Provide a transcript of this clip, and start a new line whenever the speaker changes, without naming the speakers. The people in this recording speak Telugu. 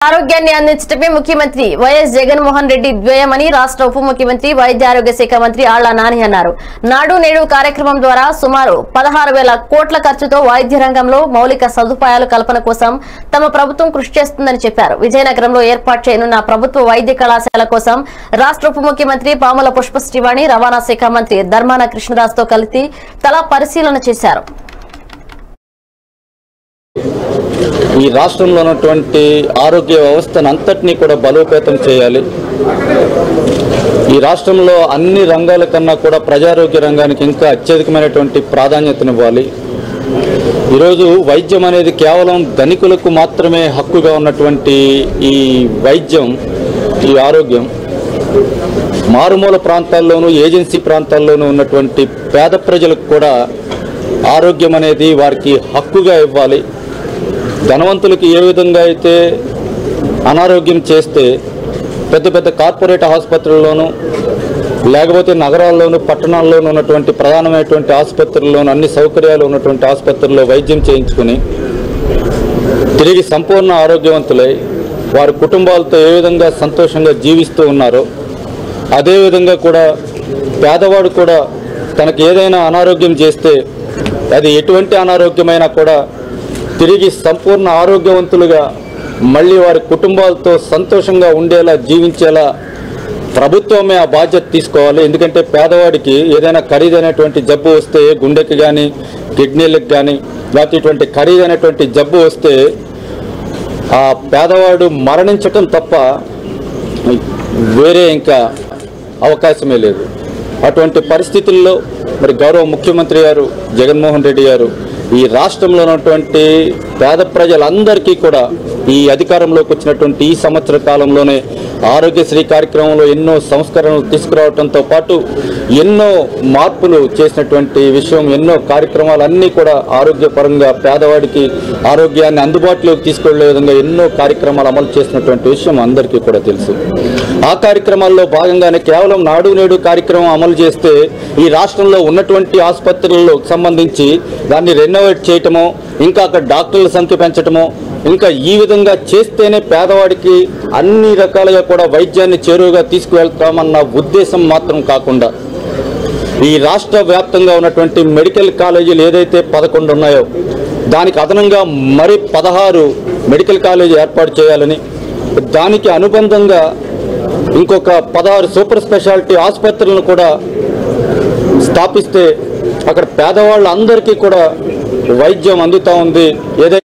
ఆరోగ్యాన్ని అందించడమే ముఖ్యమంత్రి వైఎస్ జగన్మోహన్ రెడ్డి ద్వయమని రాష్ట్ర ఉప ముఖ్యమంత్రి వైద్య ఆరోగ్య శాఖ మంత్రి ఆళ్ల నాని అన్నారు నాడు నేడు కార్యక్రమం ద్వారా సుమారు పదహారు వేల కోట్ల ఖర్చుతో వైద్య రంగంలో మౌలిక సదుపాయాల కల్పన కోసం తమ ప్రభుత్వం కృషి చేస్తుందని చెప్పారు విజయనగరంలో ఏర్పాటు చేయనున్న ప్రభుత్వ వైద్య కళాశాల కోసం రాష్ట్ర ఉప ముఖ్యమంత్రి పాముల పుష్పశ్రీవాణి రవాణా శాఖ మంత్రి ధర్మాన కృష్ణదాస్ తో కలిసి తలా పరిశీలన చేశారు
ఈ రాష్ట్రంలో ఉన్నటువంటి ఆరోగ్య వ్యవస్థను అంతటినీ కూడా బలోపేతం చేయాలి ఈ రాష్ట్రంలో అన్ని రంగాల కన్నా కూడా ప్రజారోగ్య రంగానికి ఇంకా అత్యధికమైనటువంటి ప్రాధాన్యతనివ్వాలి ఈరోజు వైద్యం అనేది కేవలం ధనికులకు మాత్రమే హక్కుగా ఉన్నటువంటి ఈ వైద్యం ఈ ఆరోగ్యం మారుమూల ప్రాంతాల్లోనూ ఏజెన్సీ ప్రాంతాల్లోనూ ఉన్నటువంటి పేద ప్రజలకు కూడా ఆరోగ్యం అనేది వారికి హక్కుగా ఇవ్వాలి ధనవంతులకి ఏ విధంగా అయితే అనారోగ్యం చేస్తే పెద్ద పెద్ద కార్పొరేట్ ఆసుపత్రుల్లోనూ లేకపోతే నగరాల్లోనూ పట్టణాల్లోనూ ఉన్నటువంటి ప్రధానమైనటువంటి ఆసుపత్రుల్లోనూ అన్ని సౌకర్యాలు ఉన్నటువంటి ఆసుపత్రుల్లో వైద్యం చేయించుకుని తిరిగి సంపూర్ణ ఆరోగ్యవంతులై వారి కుటుంబాలతో ఏ విధంగా సంతోషంగా జీవిస్తూ ఉన్నారో అదేవిధంగా కూడా పేదవాడు కూడా తనకు ఏదైనా అనారోగ్యం చేస్తే అది ఎటువంటి అనారోగ్యమైనా కూడా తిరిగి సంపూర్ణ ఆరోగ్యవంతులుగా మళ్ళీ వారి కుటుంబాలతో సంతోషంగా ఉండేలా జీవించేలా ప్రభుత్వమే ఆ బాధ్యత తీసుకోవాలి ఎందుకంటే పేదవాడికి ఏదైనా ఖరీదైనటువంటి జబ్బు వస్తే గుండెకి కానీ కిడ్నీలకు కానీ లేకపోతే ఇటువంటి ఖరీదైనటువంటి జబ్బు వస్తే ఆ పేదవాడు మరణించటం తప్ప వేరే ఇంకా అవకాశమే లేదు అటువంటి పరిస్థితుల్లో మరి గౌరవ ముఖ్యమంత్రి గారు జగన్మోహన్ రెడ్డి గారు ఈ రాష్ట్రంలో ఉన్నటువంటి పేద ప్రజలందరికీ కూడా ఈ అధికారంలోకి వచ్చినటువంటి ఈ సంవత్సర కాలంలోనే ఆరోగ్యశ్రీ కార్యక్రమంలో ఎన్నో సంస్కరణలు తీసుకురావడంతో పాటు ఎన్నో మార్పులు చేసినటువంటి విషయం ఎన్నో కార్యక్రమాలన్నీ కూడా ఆరోగ్యపరంగా పేదవాడికి ఆరోగ్యాన్ని అందుబాటులోకి తీసుకెళ్లే విధంగా ఎన్నో కార్యక్రమాలు అమలు చేసినటువంటి విషయం అందరికీ కూడా తెలుసు ఆ కార్యక్రమాల్లో భాగంగానే కేవలం నాడు నేడు కార్యక్రమం అమలు చేస్తే ఈ రాష్ట్రంలో ఉన్నటువంటి ఆసుపత్రులకు సంబంధించి దాన్ని రెనోవేట్ చేయటమో ఇంకా అక్కడ డాక్టర్ల సంఖ్య పెంచటమో ఇంకా ఈ విధంగా చేస్తేనే పేదవాడికి అన్ని రకాలుగా కూడా వైద్యాన్ని చేరువుగా తీసుకువెళ్తామన్న ఉద్దేశం మాత్రం కాకుండా ఈ రాష్ట్ర వ్యాప్తంగా ఉన్నటువంటి మెడికల్ కాలేజీలు ఏదైతే పదకొండు ఉన్నాయో దానికి అదనంగా మరి పదహారు మెడికల్ కాలేజీ ఏర్పాటు చేయాలని దానికి అనుబంధంగా ఇంకొక పదహారు సూపర్ స్పెషాలిటీ ఆసుపత్రులను కూడా స్థాపిస్తే అక్కడ పేదవాళ్ళందరికీ కూడా వైద్యం అందుతూ ఉంది ఏదైతే